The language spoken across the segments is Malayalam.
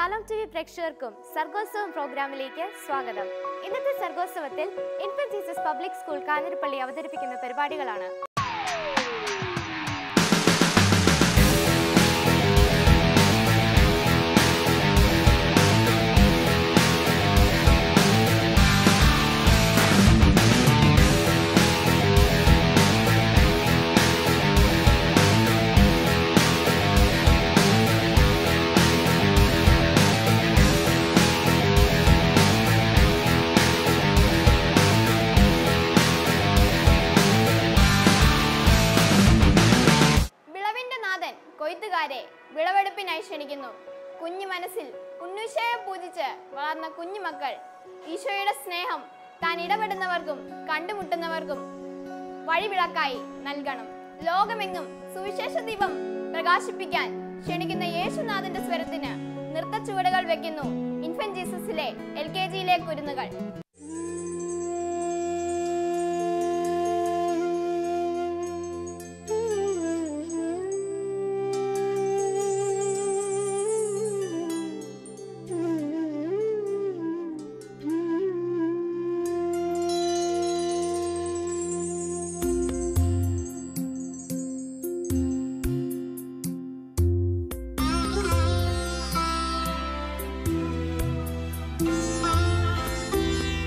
ഷാലോം ടി വി പ്രേക്ഷകർക്കും സർഗോത്സവം പ്രോഗ്രാമിലേക്ക് സ്വാഗതം ഇന്നത്തെ സർഗോത്സവത്തിൽ infant Jesus public school Kanjirappally അവതരിപ്പിക്കുന്ന പരിപാടികളാണ് വിളവിന്റെ നാഥൻ കൊയ്ത്തുകാരെ വിളവെടുപ്പിനായി ക്ഷണിക്കുന്നു കുഞ്ഞു മനസ്സിൽ ഉണ്ണീശോയെ പൂജിച്ച് വളർന്ന കുഞ്ഞുമക്കൾ ഈശോയുടെ സ്നേഹം താൻ ഇടപെടുന്നവർക്കും കണ്ടുമുട്ടുന്നവർക്കും വഴിവിളക്കായി നൽകണം ലോകമെങ്ങും സുവിശേഷ ദീപം പ്രകാശിപ്പിക്കാൻ ക്ഷണിക്കുന്ന യേശുനാഥന്റെ സ്വരത്തിന് നൃത്തച്ചുവടുകൾ വെക്കുന്നു ഇൻഫന്റ് ജീസസിലെ എൽ കെ ജിയിലെ കുരുന്നുകൾ Thank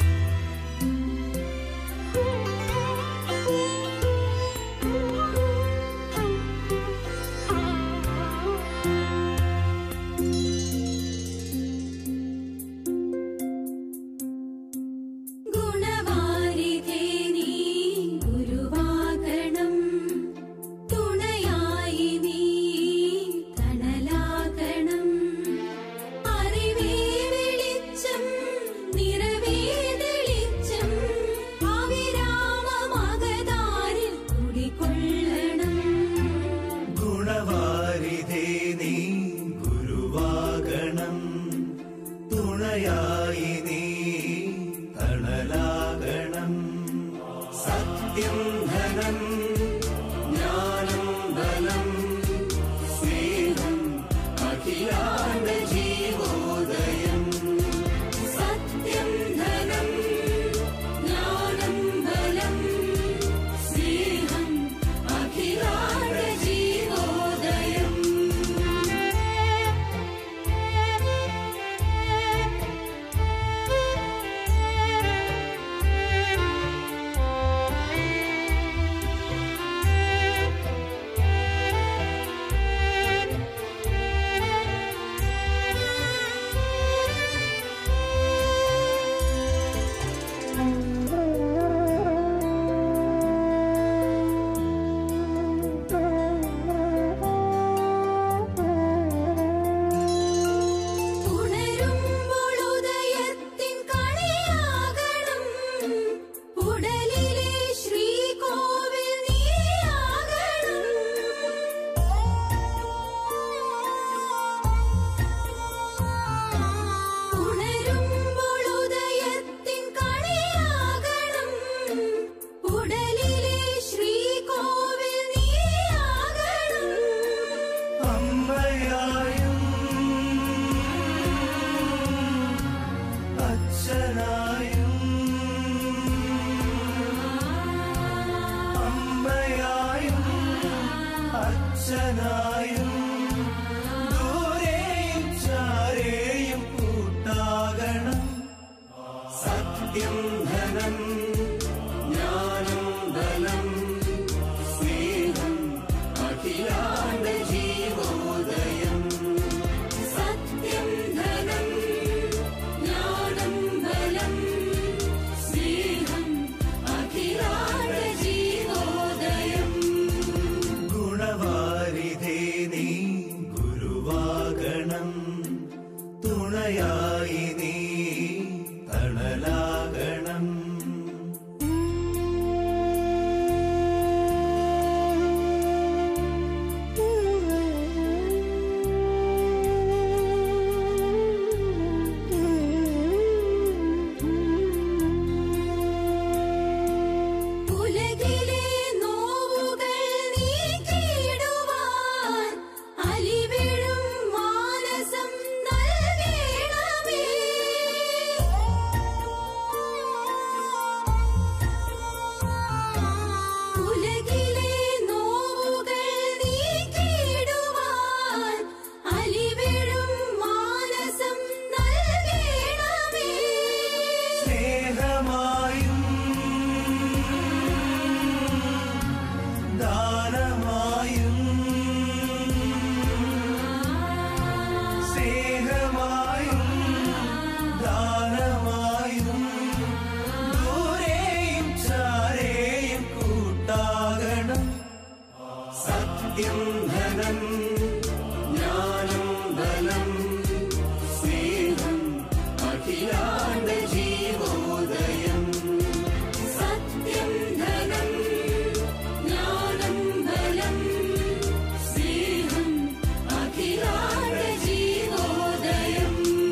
സത്യം ധനം ജ്ഞാനം ബലം സ്നേഹം അഖിലാണ്ട ജീവോദയം സത്യം ധനം ജ്ഞാനം ബലം സ്നേഹം അഖിലാണ്ട ജീവോദയം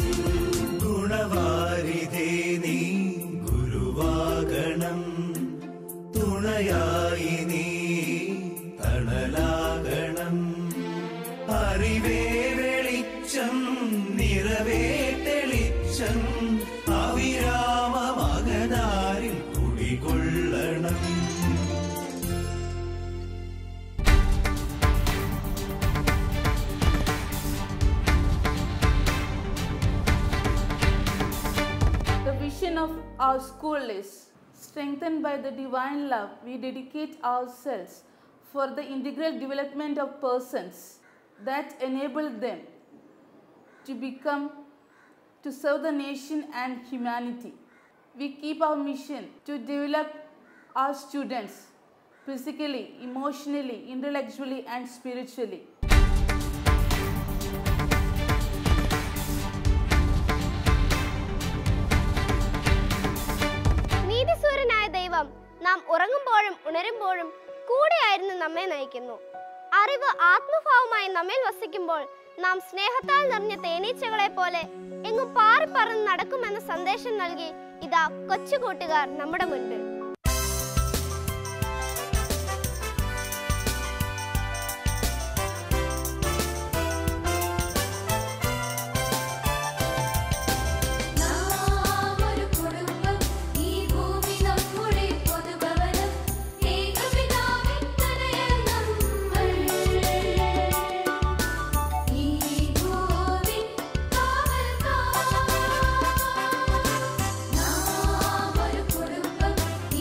ഗുണവാരിധേ നീ ഗുരുവാകണം തുണയായി നീ തണലാകണം അറിവേ വെളിച്ചം നിറവേ തെളിച്ചം അവിരാമമകതാരിൽ കുടികൊള്ളണം The vision of our school is strengthened by the divine love, we dedicate ourselves for the integral development of persons that enable them to become, to serve the nation and humanity. We keep our mission to develop our students physically, emotionally, intellectually, and spiritually. നീതിസൂരനായ ദൈവം നാം ഉറങ്ങുമ്പോഴും ഉണരുമ്പോഴും കൂടെയായിരുന്നു നമ്മെ നയിക്കുന്നു അറിവ് ആത്മഭാവമായി നമ്മിൽ വസിക്കുമ്പോൾ നാം സ്നേഹത്താൽ നിറഞ്ഞ തേനീച്ചകളെ പോലെ എങ്ങും പാറിപ്പറന്ന് നടക്കുമെന്ന സന്ദേശം നൽകി ഇതാ കൊച്ചു കൂട്ടുകാർ നമ്മുടെ മുൻപിൽ നാം ഒരു കുടുംബം ഈ ഭൂമി നമ്മുടെ പൊതുഭവനം ഏകപിതാവിൻ തനയർ നമ്മൾ ഈ ഭൂമി കാവൽക്കാർ നാം ഒരു കുടുംബം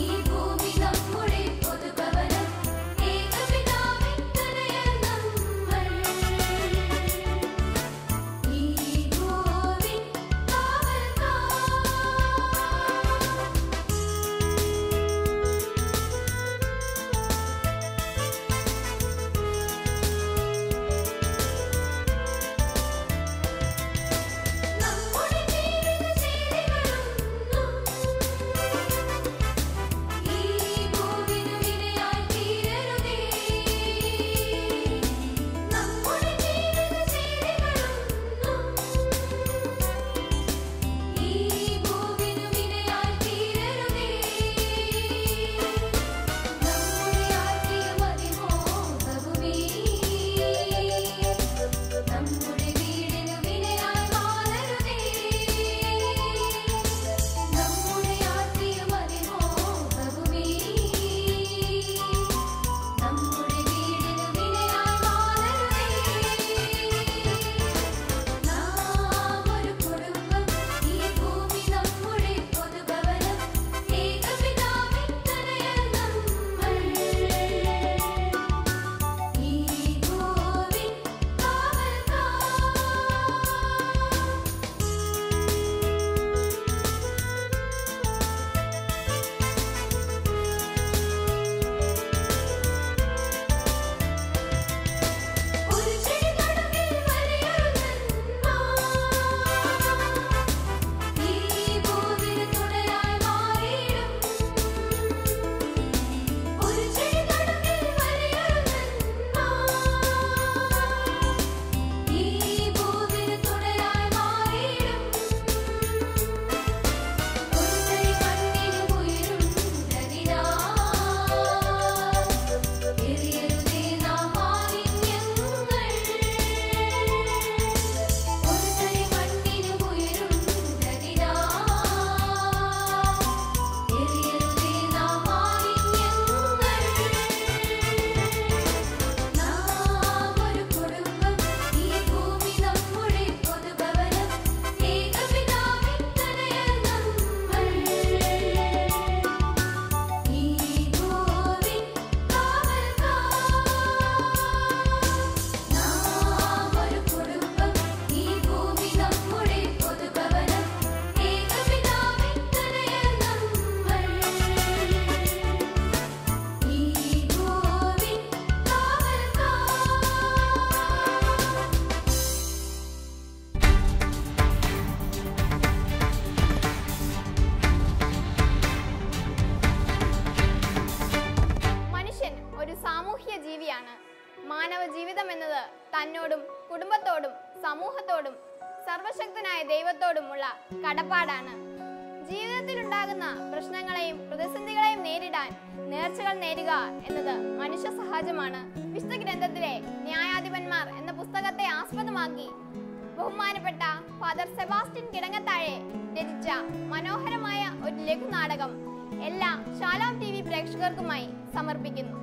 സാമൂഹ്യ ജീവിയാണ് മാനവ ജീവിതം എന്നത് തന്നോടും കുടുംബത്തോടും സമൂഹത്തോടും സർവശക്തനായ ദൈവത്തോടുമുള്ള കടപ്പാടാണ് ജീവിതത്തിലുണ്ടാകുന്ന പ്രശ്നങ്ങളെയും പ്രതിസന്ധികളെയും നേരിടാൻ നേർച്ചകൾ നേരുക എന്നത് മനുഷ്യ സഹജമാണ് വിശുദ്ധ ഗ്രന്ഥത്തിലെ ന്യായാധിപന്മാർ എന്ന പുസ്തകത്തെ ആസ്പദമാക്കി ബഹുമാനപ്പെട്ട ഫാദർ സെബാസ്റ്റ്യൻ കിടങ്ങത്താഴെ രചിച്ച മനോഹരമായ ഒരു ലഘുനാടകം എല്ലാ ശാലോം ടി വി പ്രേക്ഷകർക്കുമായി സമർപ്പിക്കുന്നു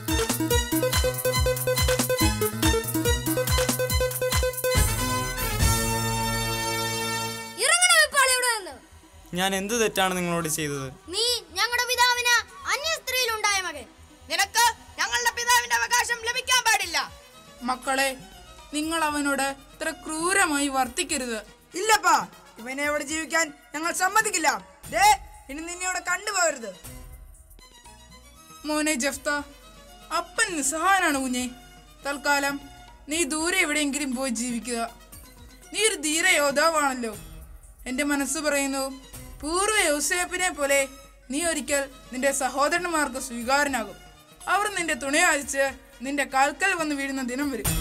ഇറങ്ങണം ഇപ്പോൾ ഇവിടെ നിന്ന് ഞാൻ എന്ത് തെറ്റാണ് നിങ്ങളോട് ചെയ്തത് നീ ഞങ്ങളുടെ പിതാവിന് അന്യ സ്ത്രീയിലുണ്ടായ മകൻ നിനക്ക് ഞങ്ങളുടെ പിതാവിന്റെ അവകാശം ലഭിക്കാൻ പാടില്ല മക്കളെ നിങ്ങൾ അവനോട് ഇത്ര ക്രൂരമായി വർത്തിക്കരുത് ഇല്ലപ്പാ ഇവനെ ഇവിടെ ജീവിക്കാൻ ഞങ്ങൾ സമ്മതിക്കില്ല ദേ ഇനി നിന്നെ ഇവിടെ കണ്ടുപോകരുത് മോനെ ജഫ്ത അപ്പൻ നിസ്സഹായനാണ് കുഞ്ഞെ തൽക്കാലം നീ ദൂരെ എവിടെയെങ്കിലും പോയി ജീവിക്കുക നീ ഒരു ധീര യോദ്ധാവാണല്ലോ എന്റെ മനസ്സ് പറയുന്നു പൂർവ്വ യൗസേപ്പിനെ പോലെ നീ ഒരിക്കൽ നിന്റെ സഹോദരന്മാർക്ക് സ്വീകാരനാകും അവർ നിന്റെ തുണയാഴിച്ച് നിന്റെ കാൽക്കൽ വന്ന് വീഴുന്ന ദിനം വരും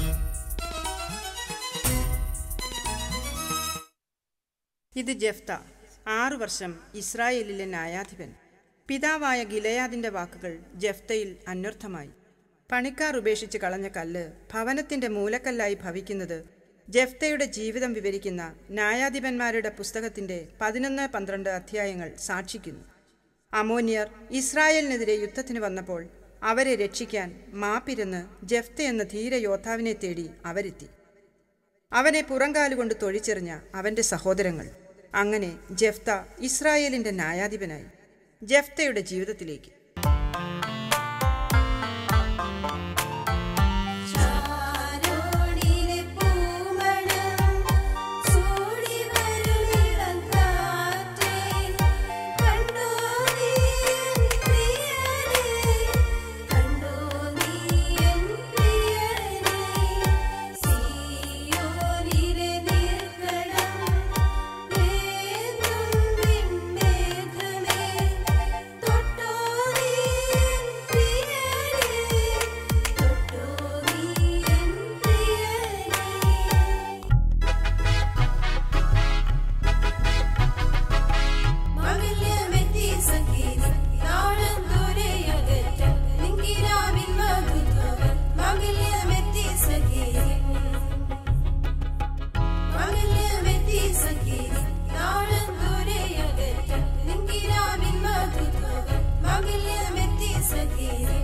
ഇത് ജഫ്ത ആറു വർഷം ഇസ്രായേലിലെ ന്യായാധിപൻ പിതാവായ ഗിലയാദിന്റെ വാക്കുകൾ ജഫ്തയിൽ അന്വർത്ഥമായി പണിക്കാർ ഉപേക്ഷിച്ച് കളഞ്ഞ കല്ല് ഭവനത്തിന്റെ മൂലക്കല്ലായി ഭവിക്കുന്നത് ജഫ്തയുടെ ജീവിതം വിവരിക്കുന്ന ന്യായാധിപന്മാരുടെ പുസ്തകത്തിന്റെ പതിനൊന്ന് പന്ത്രണ്ട് അധ്യായങ്ങൾ സാക്ഷിക്കുന്നു അമോനിയർ ഇസ്രായേലിനെതിരെ യുദ്ധത്തിന് വന്നപ്പോൾ അവരെ രക്ഷിക്കാൻ മാപ്പിരുന്ന് ജഫ്ത എന്ന ധീര യോദ്ധാവിനെ തേടി അവരെത്തി അവനെ പുറങ്കാലുകൊണ്ട് തൊഴിച്ചെറിഞ്ഞ അവന്റെ സഹോദരങ്ങൾ അങ്ങനെ ജഫ്ത ഇസ്രായേലിന്റെ ന്യായാധിപനായി ജഫ്തയുടെ ജീവിതത്തിലേക്ക് ചാരോടിലെ പൂമണം ചൂടി വരുമിളം കാറ്റേ കണ്ടോ നീ പ്രിയനേ കണ്ടോ നീ എൻ പ്രിയനേ സിയോനിലെ നീർക്കടം വേന്നും വിൺമേഘമേ തൊട്ടോ നീ എൻ പ്രിയനേ തൊട്ടോ നീ എൻ പ്രിയനേ മംഗല്യമെത്തി സഖീരി നാളം ദൂരെയകറ്റം നിങ്കിരാവിൻ മധുത്വം മംഗല്യമെത്തി സഖീരി മംഗല്യമെത്തി സഖീരി നാളം ദൂരെയകറ്റം നിങ്കിരാവിൻ മധുത്വം മംഗല്യമെത്തി സഖീരി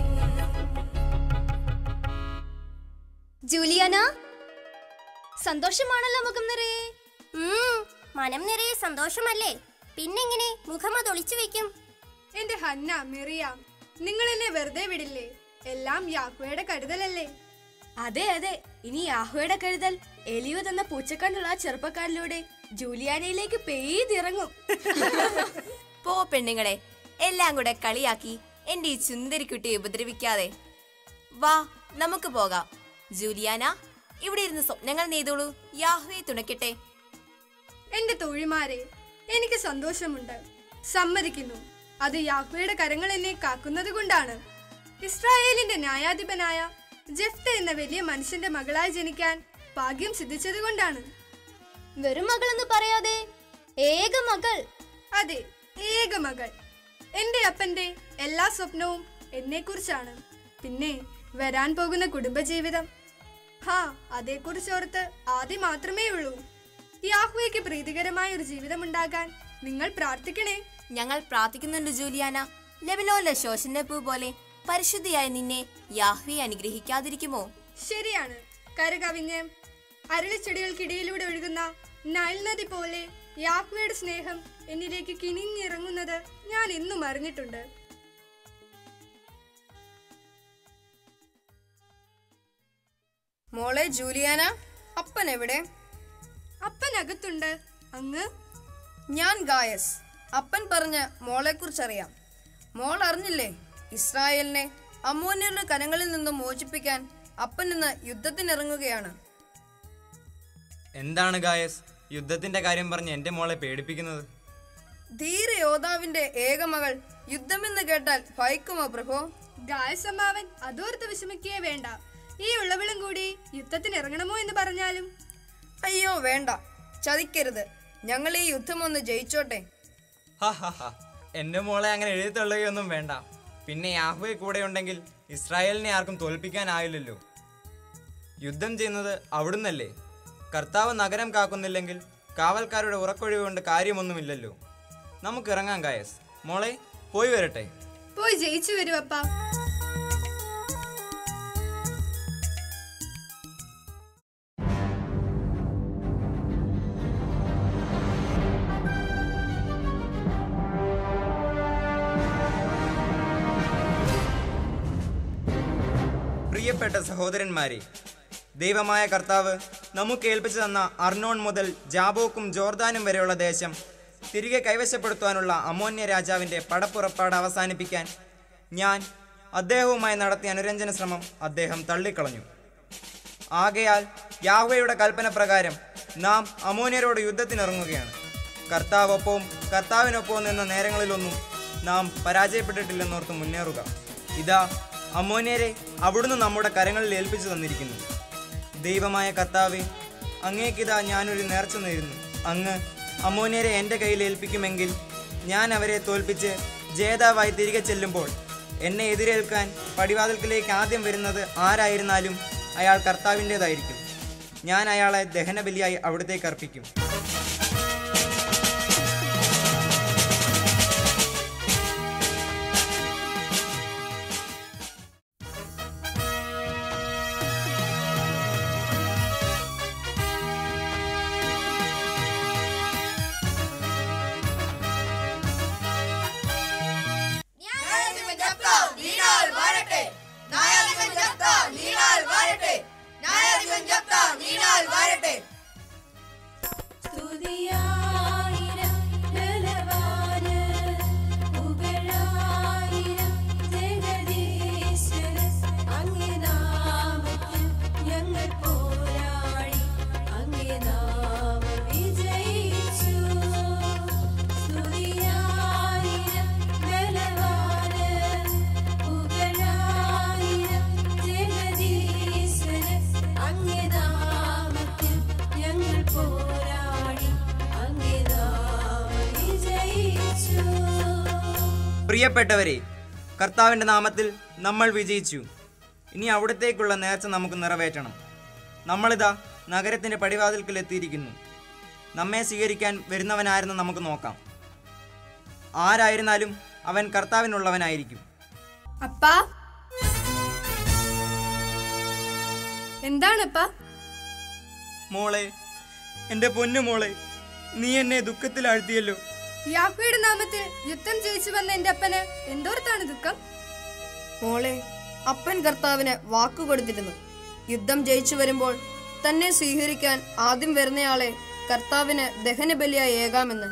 ജൂലിയാന സന്തോഷമാണല്ലോ മുഖം നിറയെ മനം നിറയെ സന്തോഷമല്ലേ പിന്നെങ്ങനെ മുഖം അത് ഒളിച്ചു വെക്കും എന്റെ ഹന്ന മിറിയാം നിങ്ങൾ എന്നെ വെറുതെ വിടില്ലേ എല്ലാം യാഹ്വയുടെ കരുതലല്ലേ അതെ അതെ ഇനി യാഹുയുടെ കരുതൽ എലിയുത് എന്ന പൂച്ചക്കണ്ണുള്ള ആ ചെറുപ്പക്കാരിലൂടെ ജൂലിയാനയിലേക്ക് പെയ്തിറങ്ങും പോ പെണ്ണുങ്ങളെ എല്ലാം കൂടെ കളിയാക്കി എന്റെ ഈ സുന്ദരിക്കുട്ടിയെ ഉപദ്രവിക്കാതെ വാ നമുക്ക് പോകാം ജൂലിയാന ഇവിടെ ഇരുന്ന് സ്വപ്നങ്ങൾ നെയ്തോളൂ യാഹുവെ തുണയ്ക്കട്ടെ എന്റെ തൊഴിമാരെ എനിക്ക് സന്തോഷമുണ്ട് സമ്മതിക്കുന്നു അത് യാഹ്വയുടെ കരങ്ങൾ എന്നെ കാക്കുന്നത് കൊണ്ടാണ് ഇസ്രായേലിന്റെ ന്യായാധിപനായ ജെഫ്ത എന്ന വലിയ മനുഷ്യന്റെ മകളായി ജനിക്കാൻ ഭാഗ്യം സിദ്ധിച്ചത് കൊണ്ടാണ് വെറും മകളെന്ന് പറയാതെ ഏക മകൾ അതെ ഏക മകൾ എന്റെ അപ്പന്റെ എല്ലാ സ്വപ്നവും എന്നെ കുറിച്ചാണ് പിന്നെ വരാൻ പോകുന്ന കുടുംബജീവിതം ഹാ അതേക്കുറിച്ചോർത്ത് ആദ്യം മാത്രമേ ഉള്ളൂ യാഹ്വയ്ക്ക് പ്രീതികരമായ ഒരു ജീവിതം ഉണ്ടാകാൻ നിങ്ങൾ പ്രാർത്ഥിക്കണേ ഞങ്ങൾ പ്രാർത്ഥിക്കുന്നുണ്ട് ജൂലിയാന ലെബനോല ശോഷന്റെ പൂ പോലെ പരിശുദ്ധിയായ നിന്നെ യാഹ്വെ അനുഗ്രഹിക്കാതിരിക്കുമോ ശരിയാണ് കരകവിഞ്ഞ് അരളിച്ചെടികൾക്കിടയിലൂടെ ഒഴുകുന്ന നൈൽ നദി പോലെ യാഹ്വയുടെ സ്നേഹം എന്നിലേക്ക് കിണിഞ്ഞിറങ്ങുന്നത് ഞാൻ എന്നും അറിഞ്ഞിട്ടുണ്ട് മോളെ ജൂലിയാന അപ്പൻ എവിടെ അപ്പൻ അകത്തുണ്ട് അങ്ങ് ഞാൻ ഗായസ് അപ്പൻ പറഞ്ഞ മോളെ കുറിച്ചറിയാം മോൾ അറിഞ്ഞില്ലേ ഇസ്രായേലിനെ അമ്മോന്യരുടെ കരങ്ങളിൽ നിന്നും മോചിപ്പിക്കാൻ അപ്പൻ ഇന്ന് യുദ്ധത്തിനിറങ്ങുകയാണ് എന്താണ് ഗായസ് യുദ്ധത്തിന്റെ കാര്യം പറഞ്ഞ് എന്റെ മോളെ പേടിപ്പിക്കുന്നത് ധീര യോദ്ധാവിന്റെ ഏകമകൾ യുദ്ധമെന്ന് കേട്ടാൽ ഭയക്കുമോ പ്രഭോ ഗായസമ്മാവൻ അതോർത്ത് വിഷമിക്കുകയേ വേണ്ട ഈ ഉള്ളവിളും കൂടി യുദ്ധത്തിന് ഇറങ്ങണമോ എന്ന് പറഞ്ഞാലും അയ്യോ വേണ്ട ചതിക്കരുത് ഞങ്ങൾ ഈ യുദ്ധം ഒന്ന് ജയിച്ചോട്ടെ ഹാ ഹാ ഹാ എന്റെ മോളെ അങ്ങനെ എഴുതി തള്ളുകയൊന്നും വേണ്ട പിന്നെ യാഹ്വേ കൂടെ ഉണ്ടെങ്കിൽ ഇസ്രായേലിനെ ആർക്കും തോൽപ്പിക്കാനായില്ലല്ലോ യുദ്ധം ചെയ്യുന്നത് അവിടുന്നല്ലേ കർത്താവ് നഗരം കാക്കുന്നില്ലെങ്കിൽ കാവൽക്കാരുടെ ഉറക്കൊഴിവ് കൊണ്ട് കാര്യമൊന്നുമില്ലല്ലോ നമുക്ക് ഇറങ്ങാം ഗായസ് മോളെ പോയി വരട്ടെ പോയി ജയിച്ചു വരൂ അപ്പാ പ്രിയപ്പെട്ട സഹോദരന്മാരെ ദൈവമായ കർത്താവ് നമുക്ക് ഏൽപ്പിച്ചു തന്ന അർണോൺ മുതൽ ജാബോക്കും ജോർദാനും വരെയുള്ള ദേശം തിരികെ കൈവശപ്പെടുത്തുവാനുള്ള അമോന്യ രാജാവിൻ്റെ പടപ്പുറപ്പാട് അവസാനിപ്പിക്കാൻ ഞാൻ അദ്ദേഹവുമായി നടത്തിയ അനുരഞ്ജന ശ്രമം അദ്ദേഹം തള്ളിക്കളഞ്ഞു ആകയാൽ യാഹ്വയുടെ കൽപ്പന പ്രകാരം നാം അമോന്യരോട് യുദ്ധത്തിനിറങ്ങുകയാണ് കർത്താവൊപ്പവും കർത്താവിനൊപ്പവും നിന്ന നേരങ്ങളിലൊന്നും നാം പരാജയപ്പെട്ടിട്ടില്ലെന്നോർത്ത് മുന്നേറുക ഇതാ അമോന്യരെ അവിടുന്ന് നമ്മുടെ കരങ്ങളിൽ ഏൽപ്പിച്ചു തന്നിരിക്കുന്നു ദൈവമായ കർത്താവെ അങ്ങേക്കിതാ ഞാനൊരു നേർച്ച നേരുന്നു അങ്ങ് അമോന്യരെ എൻ്റെ കയ്യിൽ ഏൽപ്പിക്കുമെങ്കിൽ ഞാൻ അവരെ തോൽപ്പിച്ച് ജേതാവായി തിരികെ ചെല്ലുമ്പോൾ എന്നെ എതിരേൽക്കാൻ പടിവാതിൽക്കിലേക്ക് ആദ്യം വരുന്നത് ആരായിരുന്നാലും അയാൾ കർത്താവിൻ്റെതായിരിക്കും ഞാൻ അയാളെ ദഹനബലിയായി അവിടത്തേക്ക് അർപ്പിക്കും സ്തുതിയായിരം ബലവാന്, പുകഴായിരം ജഗദീശ്വര, അങ്ങേ നാമത്തിൽ ഞങ്ങൾ പോരാടി അങ്ങേ നാമം വിജയിച്ചു സ്തുതിയായിരം ബലവാന്, പുകഴായിരം ജഗദീശ്വര, അങ്ങേ നാമത്തിൽ ഞങ്ങൾ പോരാടി അങ്ങേ നാമം വിജയിച്ചു പ്രിയപ്പെട്ടവരെ കർത്താവിൻ്റെ നാമത്തിൽ നമ്മൾ വിജയിച്ചു ഇനി അവിടത്തേക്കുള്ള നേർച്ച നമുക്ക് നിറവേറ്റണം നമ്മളിതാ നഗരത്തിൻ്റെ പടിവാതിൽക്കൽ എത്തിയിരിക്കുന്നു നമ്മെ സ്വീകരിക്കാൻ വരുന്നവനാരെന്ന് നമുക്ക് നോക്കാം ആരായിരുന്നാലും അവൻ കർത്താവിനുള്ളവനായിരിക്കും അപ്പാ എന്താണപ്പാ മോളെ എൻ്റെ പൊന്നു മോളെ നീ എന്നെ ദുഃഖത്തിലാഴ്ത്തിയല്ലോ യാഹ്വയുടെ നാമത്തിൽ യുദ്ധം ജയിച്ചു വന്ന എന്റെ അപ്പന് എന്തോർത്താണ് ദുഃഖം മോളെ അപ്പൻ കർത്താവിന് വാക്കു കൊടുത്തിരുന്നു യുദ്ധം ജയിച്ചു വരുമ്പോൾ തന്നെ സ്വീകരിക്കാൻ ആദ്യം വരുന്നയാളെ കർത്താവിന് ദഹനബലിയായി ഏകാമെന്ന്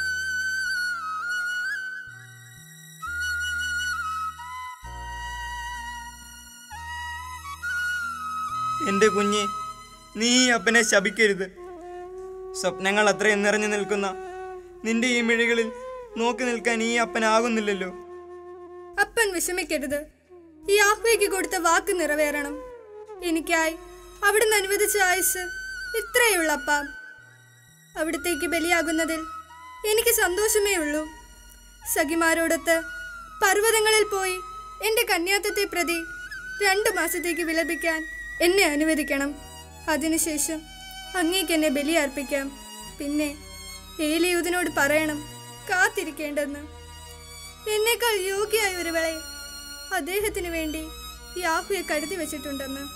എൻ്റെ കുഞ്ഞെ നീ ഈ അപ്പനെ ശപിക്കരുത് സ്വപ്നങ്ങൾ അത്രയും നിറഞ്ഞു നിൽക്കുന്ന നിന്റെ ഈ മിഴികളിൽ നോക്കി നിൽക്കാൻ ഈ അപ്പനാകുന്നില്ലല്ലോ അപ്പൻ വിഷമിക്കരുത് ഈ യാഹ്വയ്ക്ക് കൊടുത്ത വാക്ക് നിറവേറണം എനിക്കായി അവിടുന്ന് അനുവദിച്ച ആയുസ് ഇത്രയുള്ള അപ്പ അവിടത്തേക്ക് ബലിയാകുന്നതിൽ എനിക്ക് സന്തോഷമേ ഉള്ളൂ സഖിമാരോടൊത്ത് പർവ്വതങ്ങളിൽ പോയി എൻ്റെ കന്യാത്തത്തെ പ്രതി രണ്ടു മാസത്തേക്ക് വിലപിക്കാൻ എന്നെ അനുവദിക്കണം അതിനുശേഷം അങ്ങേക്ക് എന്നെ ബലിയർപ്പിക്കാം പിന്നെ ഏലിയൂതിനോട് പറയണം കാത്തിരിക്കേണ്ടെന്ന് എന്നേക്കാൾ യോഗ്യയായ ഒരുവളെ അദ്ദേഹത്തിന് വേണ്ടി യാഹുയെ കരുതി വെച്ചിട്ടുണ്ടെന്ന്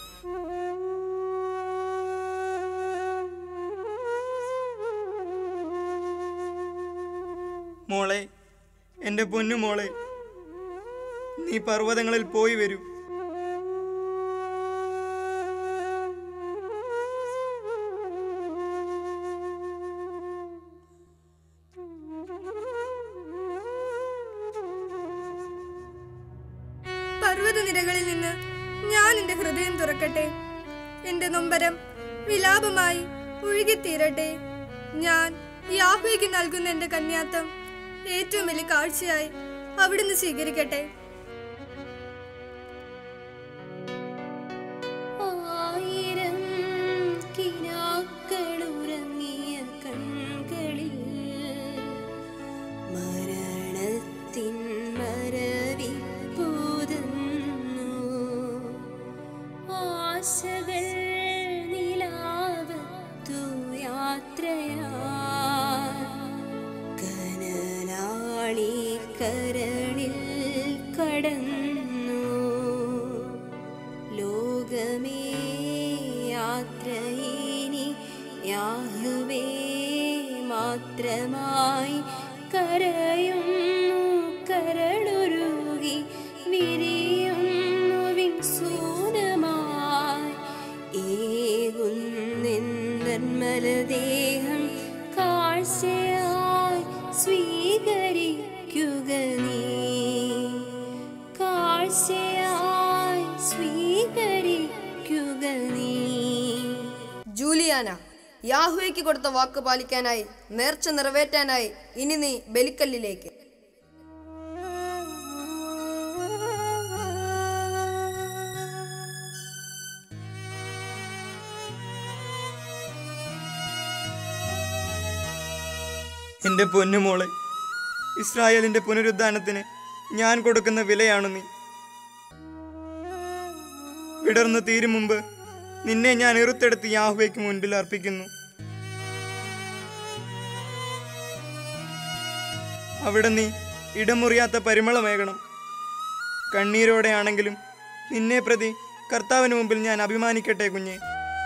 മോളെ എൻ്റെ പൊന്നു മോളെ നീ പർവ്വതങ്ങളിൽ പോയി വരൂ പർവ്വതനിരകളിൽ നിന്ന് ഞാൻ എൻ്റെ ഹൃദയം തുറക്കട്ടെ എൻ്റെ നൊമ്പരം വിലാപമായി ഒഴുകിത്തീരട്ടെ ഞാൻ യാഹ്വയ്ക്ക് നൽകുന്ന എൻ്റെ കന്യാത്തം ഏറ്റവും വലിയ കാഴ്ചയായി അവിടുന്ന് സ്വീകരിക്കട്ടെ ആശകൾ നിലാവത്തു യാത്രയാ കനലാളി കരളിൽ കടന്നു ലോകമേ യാത്രയിനി യാഹുവേ മാത്രമായി കരയുന്നു കരളുരുകി വിരിയുന്നു വിൻസൂനമായി ഏകുന്നെന്മലദേഹം കാഴ്ചയായി സ്വീകരിക്കുക നീ കാഴ്ചയായി സ്വീകരിക്കുക നീ ജൂലിയാന യാഹുവയ്ക്ക് കൊടുത്ത വാക്ക് പാലിക്കാനായി നേർച്ച നിറവേറ്റാനായി ഇനി നീ ബലിക്കല്ലിലേക്ക് എൻ്റെ പൊന്നുമോളെ ഇസ്രായേലിൻ്റെ പുനരുദ്ധാനത്തിന് ഞാൻ കൊടുക്കുന്ന വിലയാണ് നീ വിടർന്നു തീരും മുമ്പ് നിന്നെ ഞാൻ ഇറുത്തെടുത്ത് യാഹുവയ്ക്ക് മുൻപിൽ അർപ്പിക്കുന്നു അവിടെ നീ ഇടമുറിയാത്ത പരിമളമേകണം കണ്ണീരോടെയാണെങ്കിലും നിന്നെ പ്രതി കർത്താവിന് മുമ്പിൽ ഞാൻ അഭിമാനിക്കട്ടെ കുഞ്ഞെ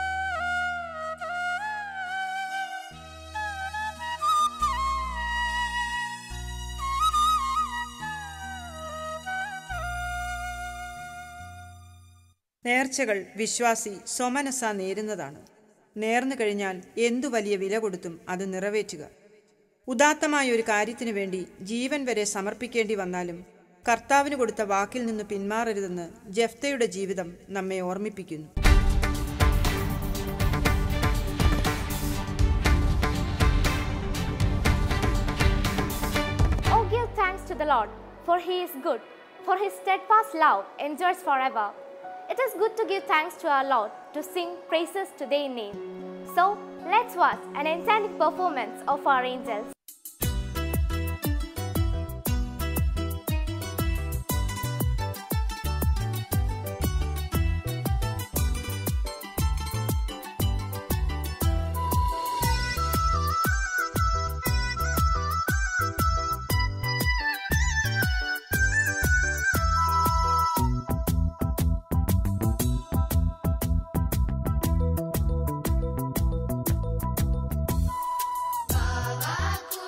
നേർച്ചകൾ വിശ്വാസി സ്വമനസ നേരുന്നതാണ് നേർന്നു കഴിഞ്ഞാൽ എന്തു വലിയ വില കൊടുത്തും അത് നിറവേറ്റുക ഉദാത്തമായ ഒരു കാര്യത്തിനു വേണ്ടി ജീവൻ വരെ സമർപ്പിക്കേണ്ടി വന്നാലും കർത്താവിന് കൊടുത്ത വാക്കിൽ നിന്ന് പിന്മാറരുതെന്ന് ജഫ്തയുടെ ജീവിതം നമ്മെ ഓർമ്മിപ്പിക്കുന്നു Oh, give thanks to the Lord, for he is good, for his steadfast love endures forever. It is good to give thanks to our Lord, to sing praises to their name. So, let's watch an enchanting performance of our angels. Baba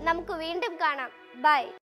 നമുക്ക് വീണ്ടും കാണാം ബൈ